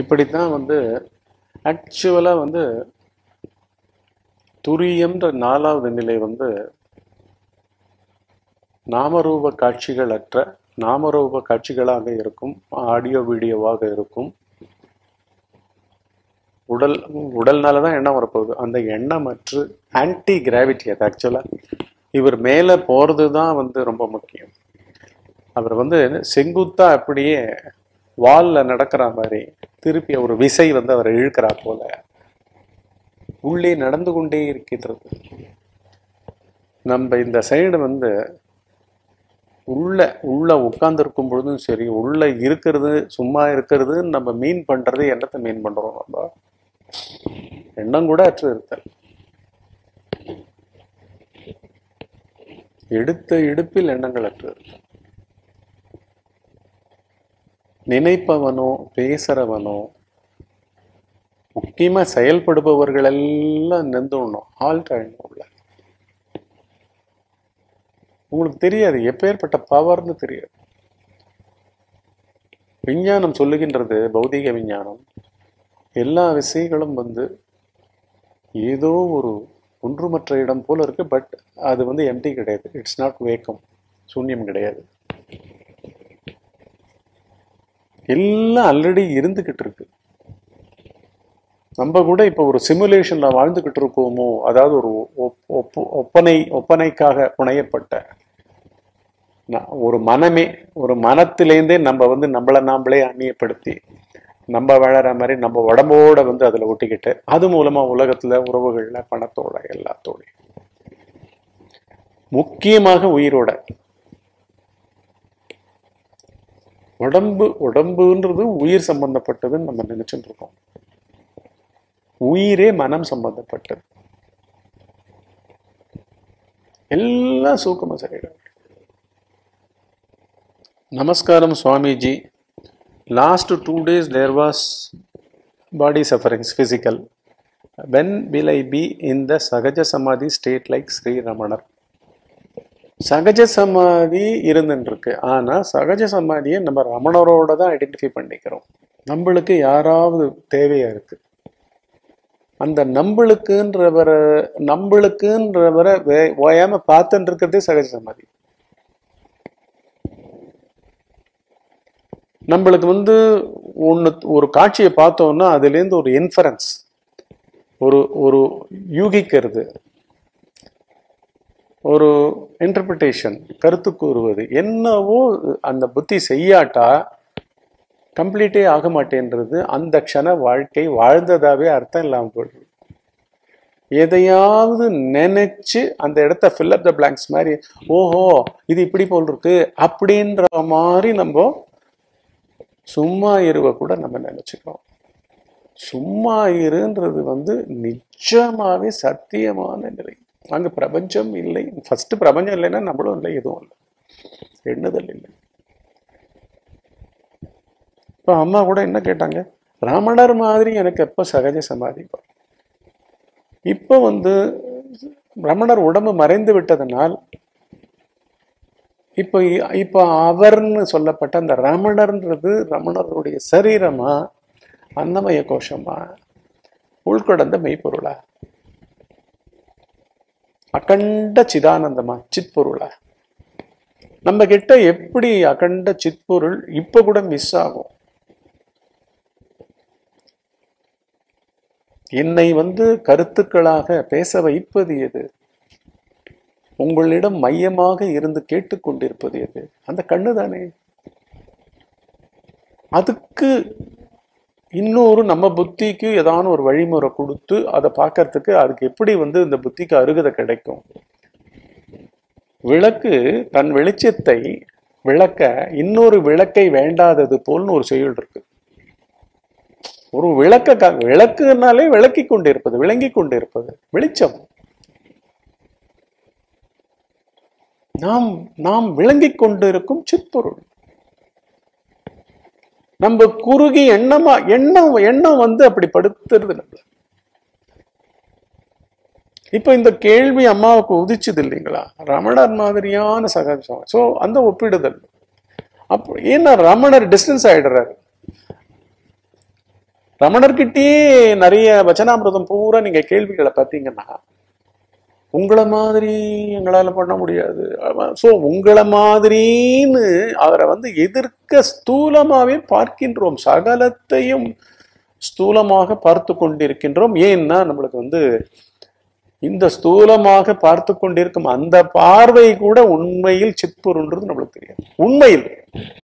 இப்படித்தான் வந்து ஆக்சுவலா வந்து துரியம்ன்ற நாலாவது நிலை வந்து நாமரூப காட்சிகள் அற்ற நாமரூப காட்சிகளாக இருக்கும் ஆடியோ வீடியோவாக இருக்கும் உடல் உடல்னால தான் எண்ணம் வரப்போகுது அந்த எண்ணமற்று ஆன்டி கிராவிட்டி அது ஆக்சுவலா இவர் மேலே போறது தான் வந்து ரொம்ப முக்கியம் அவர் வந்து செங்குத்தா அப்படியே வால்ல நடக்கிற மாதிரி திருப்பி ஒரு விசை வந்து அவரை இழுக்கிறா போல உள்ளே நடந்து கொண்டே இருக்கின்றது நம்ம இந்த சைடு வந்து உள்ள உள்ள உட்கார்ந்துருக்கும் பொழுதும் சரி உள்ள இருக்கிறது சும்மா இருக்கிறது நம்ம மீன் பண்றது என்னத்தை மீன் பண்றோம் நம்ம எண்ணம் கூட அற்று இருத்தல் எடுத்த எடுப்பில் எண்ணங்கள் அற்று இருத்தல் நினைப்பவனோ பேசுறவனோ முக்கியமா செயல்படுபவர்கள் எல்லாம் நெந்தோணும் ஹால்ட் ஆயிடணும் உள்ள உங்களுக்கு தெரியாது எப்பேற்பட்ட பவர்னு தெரியாது விஞ்ஞானம் சொல்லுகின்றது பௌதீக விஞ்ஞானம் எல்லா விஷயங்களும் வந்து ஏதோ ஒரு ஒன்றுமற்ற இடம் போல இருக்கு பட் அது வந்து எம்டி கிடையாது இட்ஸ் நாட் வேக்கம் சூன்யம் கிடையாது எல்லாம் ஆல்ரெடி இருந்துகிட்டு இருக்கு நம்ம கூட இப்போ ஒரு சிமுலேஷன்ல வாழ்ந்துகிட்டு இருக்கோமோ அதாவது ஒரு ஒப்- ஒப்பு- ஒப்பனை ஒப்பனைக்காக புனையப்பட்ட ந- ஒரு மனமே ஒரு மனத்திலேருந்தே நம்ம வந்து நம்மளை நாமளே அந்நியப்படுத்தி நம்ம வாழற மாதிரி நம்ம உடம்போட வந்து அதுல ஒட்டிக்கிட்டு அது மூலமா உலகத்துல உறவுகள்ல பணத்தோட எல்லாத்தோட முக்கியமாக உயிரோட உடம்பு உடம்புன்றது உயிர் சம்பந்தப்பட்டதுன்னு நம்ம நினைச்சுட்டு இருக்கோம் உயிரே மனம் சம்பந்தப்பட்டது எல்லாம் சூக்கமா சரியிடும் நமஸ்காரம் Swamiji last two days there was body sufferings physical when will i be in the சகஜ சமாதி ஸ்டேட் லைக் ஸ்ரீ ரமணர் சகஜ சமாதி இருந்துட்டு இருக்கு ஆனா சகஜ சமாதியை நம்ம ரமணரோட தான் ஐடென்டிஃபை பண்ணிக்கிறோம் நம்மளுக்கு யாராவது தேவையா இருக்கு அந்த நம்மளுக்குன்றவரை நம்மளுக்குன்றவரை வே- ஓயாம பார்த்துட்டு இருக்கிறதே சகஜ சமாதி நம்மளுக்கு வந்து ஒன்று ஒரு காட்சியை பார்த்தோம்னா அதுலேருந்து ஒரு இன்ஃபரன்ஸ் ஒரு ஒரு யூகிக்கிறது ஒரு இன்டர்பிரிட்டேஷன் கருத்து கூறுவது என்னவோ அந்த புத்தி செய்யாட்டா கம்ப்ளீட்டே ஆக மாட்டேன்றது அந்த க்ஷண வாழ்க்கை வாழ்ந்ததாவே அர்த்தம் இல்லாமல் போயிடுது எதையாவது நினைச்சு அந்த இடத்த fill up த blanks மாதிரி ஓஹோ இது இப்படி போல் இருக்கு அப்படின்ற மாதிரி நம்ம சும்மா இருவ கூட நம்ம நினைச்சுக்கிறோம் சும்மா இருன்றது வந்து நிஜமாவே சத்தியமான நிலை அங்க பிரபஞ்சம் இல்லை ஃபர்ஸ்ட் பிரபஞ்சம் இல்லைன்னா நம்மளும் இல்லை எதுவும் இல்லை எண்ணுதல் இல்லை இப்போ அம்மா கூட என்ன கேட்டாங்க ரமணர் மாதிரி எனக்கு எப்போ சகஜ சமாதி வரும்? இப்போ வந்து ரமணர் உடம்பு மறைந்து விட்டதனால் இப்போ இப்போ அவர்னு சொல்லப்பட்ட அந்த ரமணர்ன்றது ரமணருடைய சரீரமா அன்னமய கோஷமா உள்கொடந்த மெய்ப்பொருளா அகண்ட சிதானந்தமா சித்பொருளா நம்ம கிட்ட எப்படி அகண்ட சித்பொருள் இப்ப கூட மிஸ் ஆகும் என்னை வந்து கருத்துக்களாக பேச வைப்பது எது உங்களிடம் மையமாக இருந்து கேட்டுக்கொண்டிருப்பது எது அந்த கண்ணு தானே அதுக்கு இன்னொரு நம்ம புத்திக்கு ஏதான ஒரு வழிமுறை கொடுத்து அதை பார்க்கறதுக்கு அதுக்கு எப்படி வந்து இந்த புத்திக்கு அருகதை கிடைக்கும் விளக்கு தன் வெளிச்சத்தை விளக்க இன்னொரு விளக்கை வேண்டாதது போல்னு ஒரு செயல் இருக்கு ஒரு விளக்க க- விளக்குனாலே விளக்கி கொண்டிருப்பது விளங்கி கொண்டிருப்பது வெளிச்சம் நாம் நாம் விளங்கிக் கொண்டிருக்கும் சிற்பொருள் நம்ம குறுகி எண்ணமா எண்ணம் எண்ணம் வந்து அப்படி படுத்துறது நம்மள இப்ப இந்த கேள்வி அம்மாவுக்கு உதிச்சுது இல்லைங்களா ரமணர் மாதிரியான சகஜம் சோ அந்த ஒப்பிடுதல் அப்போ ஏன்னா ரமணர் டிஸ்டன்ஸ் ஆயிடுறாரு ரமணர்கிட்டயே நிறைய வச்சனாமிரதம் பூரா நீங்க கேள்விகளை பார்த்தீங்கன்னா உங்களை மாதிரி எங்களால பண்ண முடியாது ஸோ உங்களை மாதிரின்னு அவரை வந்து எதிர்க்க ஸ்தூலமாவே பார்க்கின்றோம் சகலத்தையும் ஸ்தூலமாக பார்த்து கொண்டிருக்கின்றோம் ஏன்னா நம்மளுக்கு வந்து இந்த ஸ்தூலமாக பார்த்து கொண்டிருக்கும் அந்த பார்வை கூட உண்மையில் சிற்பொருன்றது நம்மளுக்கு தெரியாது உண்மையில்